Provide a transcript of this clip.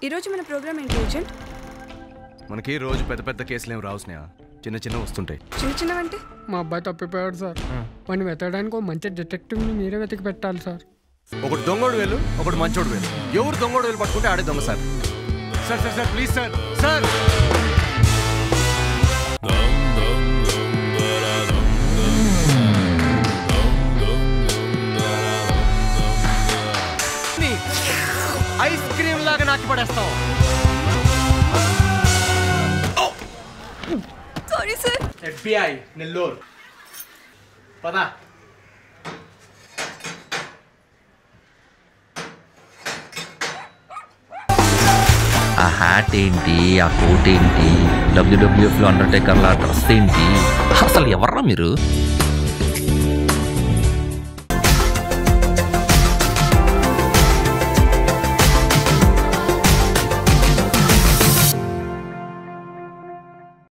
ఈరోజు మన ప్రోగ్రామ్ ఏంటి ఏజెంట్ మనకి రోజు పెద్ద పెద్ద కేసులు ఏం రావు స్నేహ చిన్న చిన్న వస్తుంటాయి చిన్న చిన్నవంటే మా అబ్బాయి తప్పిపోయాడు సార్ వాడిని వెతకడానికి ఒక మంచి డిటెక్టివ్ని మీరే వెతికి పెట్టాలి సార్ ఒకడు దొంగోడు వేలు ఒకడు మంచోడు వేలు ఎవరు దొంగోడు వేలు పట్టుకుంటే ఆడే దొంగ sir sir sir sir please sir sir ice cream లాగా నాకి పడేస్తాం సారీ సార్ ఎఫ్బిఐ నెల్లూరు పదా ఆ హ్యాట్ ఏంటి ఆ కోట్ ఏంటి డబ్ల్యూడబ్ల్యూఎఫ్ లో అండర్టేకర్ లా డ్రెస్ ఏంటి అసలు ఎవర్రా మీరు